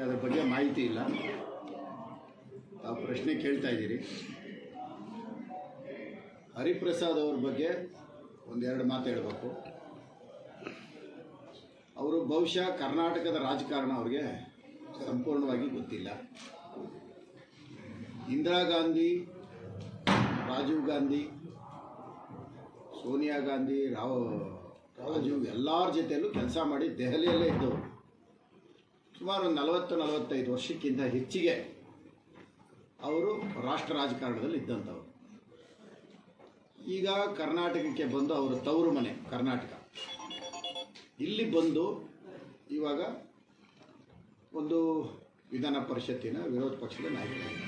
ಅದ್ರ ಬಗ್ಗೆ ಮಾಹಿತಿ ಇಲ್ಲ ತಾವು ಪ್ರಶ್ನೆ ಕೇಳ್ತಾ ಇದ್ದೀರಿ ಹರಿಪ್ರಸಾದ್ ಅವ್ರ ಬಗ್ಗೆ ಒಂದೆರಡು ಮಾತು ಹೇಳಬೇಕು ಅವರು ಬಹುಶಃ ಕರ್ನಾಟಕದ ರಾಜಕಾರಣ ಅವ್ರಿಗೆ ಸಂಪೂರ್ಣವಾಗಿ ಗೊತ್ತಿಲ್ಲ ಇಂದಿರಾ ಗಾಂಧಿ ರಾಜೀವ್ ಗಾಂಧಿ ಸೋನಿಯಾ ಗಾಂಧಿ ರಾವ್ ರಾಜೀವ್ ಎಲ್ಲರ ಜೊತೆಯಲ್ಲೂ ಕೆಲಸ ಮಾಡಿ ದೆಹಲಿಯಲ್ಲೇ ಇದ್ದವರು ಸುಮಾರು ಒಂದು ನಲವತ್ತು ನಲವತ್ತೈದು ವರ್ಷಕ್ಕಿಂತ ಹೆಚ್ಚಿಗೆ ಅವರು ರಾಷ್ಟ್ರ ರಾಜಕಾರಣದಲ್ಲಿ ಇದ್ದಂಥವ್ರು ಈಗ ಕರ್ನಾಟಕಕ್ಕೆ ಬಂದು ಅವರ ತವರು ಮನೆ ಕರ್ನಾಟಕ ಇಲ್ಲಿ ಬಂದು ಇವಾಗ ಒಂದು ವಿಧಾನ ಪರಿಷತ್ತಿನ ವಿರೋಧ ಪಕ್ಷದ ನಾಯಕರಾಗಿದ್ದಾರೆ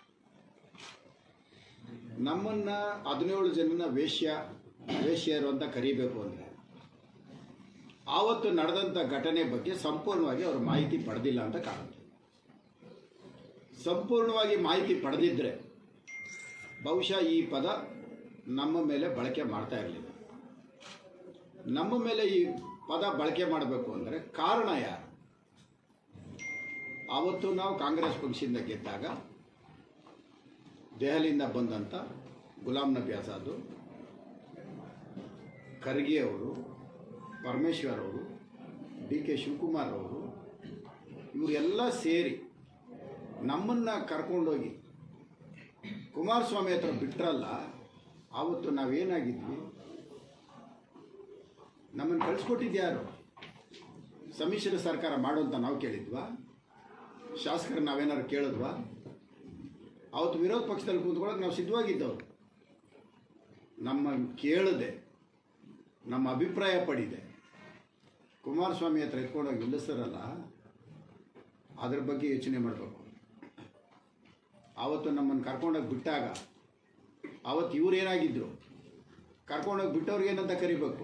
ನಮ್ಮನ್ನ ಹದಿನೇಳು ಜನನ ವೇಶ್ಯ ವೇಶ್ಯರು ಅಂತ ಕರಿಬೇಕು ಅಂದರೆ ಆವತ್ತು ನಡೆದಂಥ ಘಟನೆ ಬಗ್ಗೆ ಸಂಪೂರ್ಣವಾಗಿ ಅವರು ಮಾಹಿತಿ ಪಡೆದಿಲ್ಲ ಅಂತ ಕಾಣುತ್ತೆ ಸಂಪೂರ್ಣವಾಗಿ ಮಾಹಿತಿ ಪಡೆದಿದ್ದರೆ ಬಹುಶಃ ಈ ಪದ ನಮ್ಮ ಮೇಲೆ ಬಳಕೆ ಮಾಡ್ತಾ ಇರಲಿಲ್ಲ ನಮ್ಮ ಮೇಲೆ ಈ ಪದ ಬಳಕೆ ಮಾಡಬೇಕು ಅಂದರೆ ಕಾರಣ ಯಾರು ಆವತ್ತು ನಾವು ಕಾಂಗ್ರೆಸ್ ಪಕ್ಷದಿಂದ ಗೆದ್ದಾಗ ದೆಹಲಿಯಿಂದ ಬಂದಂಥ ಗುಲಾಂ ನಬಿ ಆಜಾದು ಖರ್ಗೆ ಅವರು ಪರಮೇಶ್ವರ್ ಅವರು ಡಿ ಕೆ ಶಿವಕುಮಾರ್ ಅವರು ಇವರೆಲ್ಲ ಸೇರಿ ನಮ್ಮನ್ನು ಕರ್ಕೊಂಡೋಗಿ ಕುಮಾರಸ್ವಾಮಿ ಹತ್ರ ಬಿಟ್ರಲ್ಲ ಆವತ್ತು ನಾವೇನಾಗಿದ್ವಿ ನಮ್ಮನ್ನು ಕಳಿಸ್ಕೊಟ್ಟಿದ್ಯಾರು ಸಮ್ಮಿಶ್ರ ಸರ್ಕಾರ ಮಾಡು ಅಂತ ನಾವು ಕೇಳಿದ್ವಾ ಶಾಸಕರು ನಾವೇನಾದ್ರು ಕೇಳಿದ್ವಾ ಅವತ್ತು ವಿರೋಧ ಪಕ್ಷದಲ್ಲಿ ಕೂತ್ಕೊಳ್ಳೋಕೆ ನಾವು ಸಿದ್ಧವಾಗಿದ್ದವರು ನಮ್ಮ ಕೇಳದೆ ನಮ್ಮ ಅಭಿಪ್ರಾಯ ಪಡಿದೆ ಕುಮಾರಸ್ವಾಮಿ ಹತ್ರ ಎತ್ಕೊಂಡೋಗಿ ನಿಲ್ಲಿಸ್ತಾರಲ್ಲ ಅದ್ರ ಬಗ್ಗೆ ಯೋಚನೆ ಮಾಡಬೇಕು ಆವತ್ತು ನಮ್ಮನ್ನು ಕರ್ಕೊಂಡೋಗಿ ಬಿಟ್ಟಾಗ ಆವತ್ತು ಇವ್ರು ಏನಾಗಿದ್ರು ಕರ್ಕೊಂಡೋಗಿ ಬಿಟ್ಟವ್ರಿಗೆ ಏನಂತ ಕರಿಬೇಕು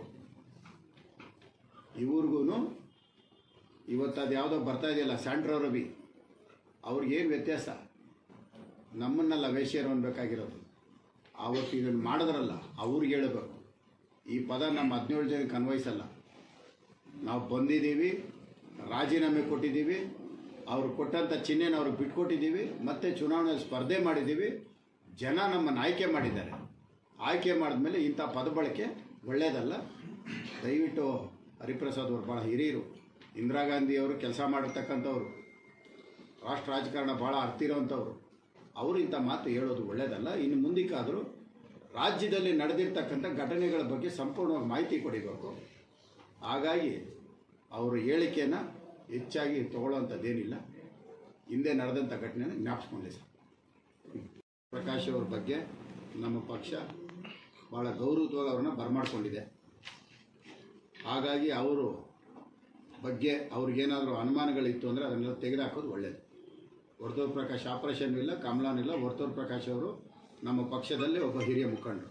ಇವ್ರಿಗೂ ಇವತ್ತು ಅದು ಯಾವುದೋ ಬರ್ತಾ ಇದೆಯಲ್ಲ ಸ್ಯಾಂಡ್ರೋ ರವಿ ಅವ್ರಿಗೇನು ವ್ಯತ್ಯಾಸ ನಮ್ಮನ್ನೆಲ್ಲ ವೇಶ್ಯರು ಅನ್ಬೇಕಾಗಿರೋದು ಆವತ್ತು ಇದನ್ನು ಮಾಡಿದ್ರಲ್ಲ ಅವ್ರಿಗೆ ಹೇಳಬೇಕು ಈ ಪದ ನಮ್ಮ ಹದಿನೇಳು ಜನಕ್ಕೆ ಅನ್ವಯಿಸಲ್ಲ ನಾವು ಬಂದಿದ್ದೀವಿ ರಾಜೀನಾಮೆ ಕೊಟ್ಟಿದ್ದೀವಿ ಅವ್ರು ಕೊಟ್ಟಂಥ ಚಿಹ್ನೆನ ಅವ್ರಿಗೆ ಬಿಟ್ಕೊಟ್ಟಿದ್ದೀವಿ ಮತ್ತು ಚುನಾವಣೆ ಸ್ಪರ್ಧೆ ಮಾಡಿದ್ದೀವಿ ಜನ ನಮ್ಮನ್ನು ಆಯ್ಕೆ ಮಾಡಿದ್ದಾರೆ ಆಯ್ಕೆ ಮಾಡಿದ್ಮೇಲೆ ಇಂಥ ಪದ ಬಳಕೆ ಒಳ್ಳೆಯದಲ್ಲ ದಯವಿಟ್ಟು ಹರಿಪ್ರಸಾದ್ ಅವರು ಭಾಳ ಹಿರಿಯರು ಇಂದಿರಾ ಗಾಂಧಿಯವರು ಕೆಲಸ ಮಾಡಿರ್ತಕ್ಕಂಥವ್ರು ರಾಷ್ಟ್ರ ರಾಜಕಾರಣ ಭಾಳ ಅರ್ತಿರೋವಂಥವ್ರು ಅವರು ಇಂಥ ಮಾತು ಹೇಳೋದು ಒಳ್ಳೆಯದಲ್ಲ ಇನ್ನು ಮುಂದಕ್ಕಾದರೂ ರಾಜ್ಯದಲ್ಲಿ ನಡೆದಿರ್ತಕ್ಕಂಥ ಘಟನೆಗಳ ಬಗ್ಗೆ ಸಂಪೂರ್ಣವಾಗಿ ಮಾಹಿತಿ ಕೊಡಿಬೇಕು ಹಾಗಾಗಿ ಅವರ ಹೇಳಿಕೆಯನ್ನು ಹೆಚ್ಚಾಗಿ ತಗೊಳ್ಳೋವಂಥದ್ದೇನಿಲ್ಲ ಹಿಂದೆ ನಡೆದಂಥ ಘಟನೆನ ಜ್ಞಾಪಿಸ್ಕೊಂಡೆ ಸರ್ ಪ್ರಕಾಶ್ ಅವ್ರ ಬಗ್ಗೆ ನಮ್ಮ ಪಕ್ಷ ಭಾಳ ಗೌರವವಾಗಿ ಅವ್ರನ್ನ ಬರಮಾಡ್ಕೊಂಡಿದೆ ಹಾಗಾಗಿ ಅವರು ಬಗ್ಗೆ ಅವ್ರಿಗೇನಾದರೂ ಅನುಮಾನಗಳಿತ್ತು ಅಂದರೆ ಅದನ್ನೆಲ್ಲ ತೆಗೆದುಹಾಕೋದು ಒಳ್ಳೆಯದು ವರ್ತೂರ್ ಪ್ರಕಾಶ್ ಆಪರೇಷನ್ ಇಲ್ಲ ಕಮಲಾನ್ ಇಲ್ಲ ವರ್ತೂರ್ ಪ್ರಕಾಶ್ ಅವರು ನಮ್ಮ ಪಕ್ಷದಲ್ಲೇ ಒಬ್ಬ ಹಿರಿಯ ಮುಖಂಡರು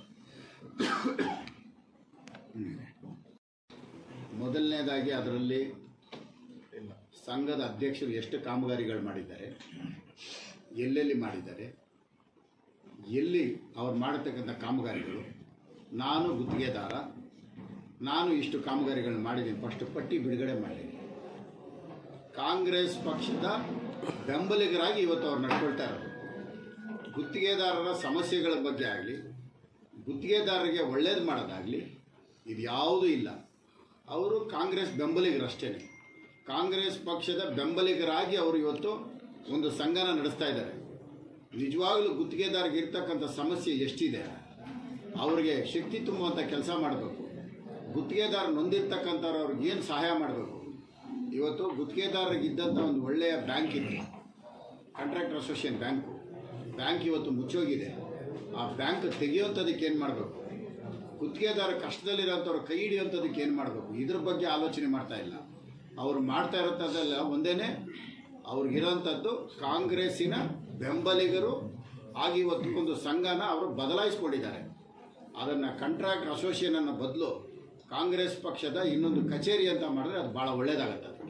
ಹ್ಮ್. ಮೊದಲನೇದಾಗಿ ಅದರಲ್ಲಿ ಸಂಘದ ಅಧ್ಯಕ್ಷರು ಎಷ್ಟು ಕಾಮಗಾರಿಗಳು ಮಾಡಿದ್ದಾರೆ ಎಲ್ಲೆಲ್ಲಿ ಮಾಡಿದ್ದಾರೆ ಎಲ್ಲಿ ಅವ್ರು ಮಾಡತಕ್ಕಂಥ ಕಾಮಗಾರಿಗಳು ನಾನು ಗುತ್ತಿಗೆದಾರ ನಾನು ಇಷ್ಟು ಕಾಮಗಾರಿಗಳನ್ನ ಮಾಡಿದ್ದೀನಿ ಫಸ್ಟ್ ಪಟ್ಟಿ ಬಿಡುಗಡೆ ಮಾಡಿದ್ದೀನಿ ಕಾಂಗ್ರೆಸ್ ಪಕ್ಷದ ಬೆಂಬಲಿಗರಾಗಿ ಇವತ್ತು ಅವ್ರು ನಡ್ಕೊಳ್ತಾ ಇರೋದು ಗುತ್ತಿಗೆದಾರರ ಸಮಸ್ಯೆಗಳ ಬಗ್ಗೆ ಆಗಲಿ ಗುತ್ತಿಗೆದಾರರಿಗೆ ಒಳ್ಳೇದು ಮಾಡೋದಾಗಲಿ ಇದು ಯಾವುದೂ ಇಲ್ಲ ಅವರು ಕಾಂಗ್ರೆಸ್ ಬೆಂಬಲಿಗರಷ್ಟೇ ಕಾಂಗ್ರೆಸ್ ಪಕ್ಷದ ಬೆಂಬಲಿಗರಾಗಿ ಅವರು ಇವತ್ತು ಒಂದು ಸಂಘನ ನಡೆಸ್ತಾ ಇದ್ದಾರೆ ನಿಜವಾಗ್ಲೂ ಗುತ್ತಿಗೆದಾರರಿಗೆ ಇರ್ತಕ್ಕಂಥ ಸಮಸ್ಯೆ ಎಷ್ಟಿದೆ ಅವರಿಗೆ ಶಕ್ತಿ ತುಂಬುವಂಥ ಕೆಲಸ ಮಾಡಬೇಕು ಗುತ್ತಿಗೆದಾರ ನೊಂದಿರ್ತಕ್ಕಂಥವ್ರು ಅವ್ರಿಗೆ ಏನು ಸಹಾಯ ಮಾಡಬೇಕು ಇವತ್ತು ಗುತ್ತಿಗೆದಾರರಿಗೆ ಇದ್ದಂಥ ಒಂದು ಒಳ್ಳೆಯ ಬ್ಯಾಂಕ್ ಇದೆ ಕಾಂಟ್ರಾಕ್ಟರ್ ಅಸೋಸಿಯೇಷನ್ ಬ್ಯಾಂಕು ಬ್ಯಾಂಕ್ ಇವತ್ತು ಮುಚ್ಚೋಗಿದೆ ಆ ಬ್ಯಾಂಕ್ ತೆಗೆಯುವಂಥದಕ್ಕೆ ಏನು ಮಾಡಬೇಕು ಗುತ್ತಿಗೆದಾರ ಕಷ್ಟದಲ್ಲಿರೋಂಥವ್ರು ಕೈ ಹಿಡಿಯೋಂಥದಕ್ಕೆ ಏನು ಮಾಡಬೇಕು ಇದ್ರ ಬಗ್ಗೆ ಆಲೋಚನೆ ಮಾಡ್ತಾ ಇಲ್ಲ ಅವರು ಮಾಡ್ತಾ ಇರೋಂಥದ್ದೆಲ್ಲ ಒಂದೇನೆ ಅವ್ರಿಗಿರೋಂಥದ್ದು ಕಾಂಗ್ರೆಸ್ಸಿನ ಬೆಂಬಲಿಗರು ಆಗಿ ಇವತ್ತು ಒಂದು ಸಂಘನ ಅವರು ಬದಲಾಯಿಸ್ಕೊಂಡಿದ್ದಾರೆ ಅದನ್ನು ಕಾಂಟ್ರಾಕ್ಟ್ ಅಸೋಸಿಯೇಷನನ್ನು ಬದಲು ಕಾಂಗ್ರೆಸ್ ಪಕ್ಷದ ಇನ್ನೊಂದು ಕಚೇರಿ ಅಂತ ಮಾಡಿದ್ರೆ ಅದು ಭಾಳ ಒಳ್ಳೆಯದಾಗತ್ತೆ ಅದು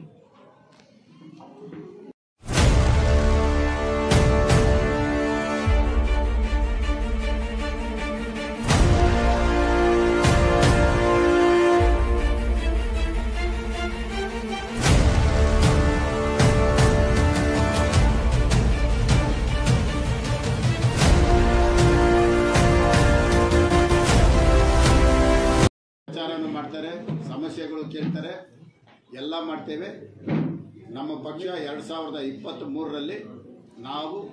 ಮಾಡ್ತಾರೆ ಸಮಸ್ಯೆಗಳು ಕೇಳ್ತಾರೆ ಎಲ್ಲ ಮಾಡ್ತೇವೆ ನಮ್ಮ ಪಕ್ಷ ಎರಡು ಸಾವಿರದ ಇಪ್ಪತ್ತ್ ಮೂರರಲ್ಲಿ ನಾವು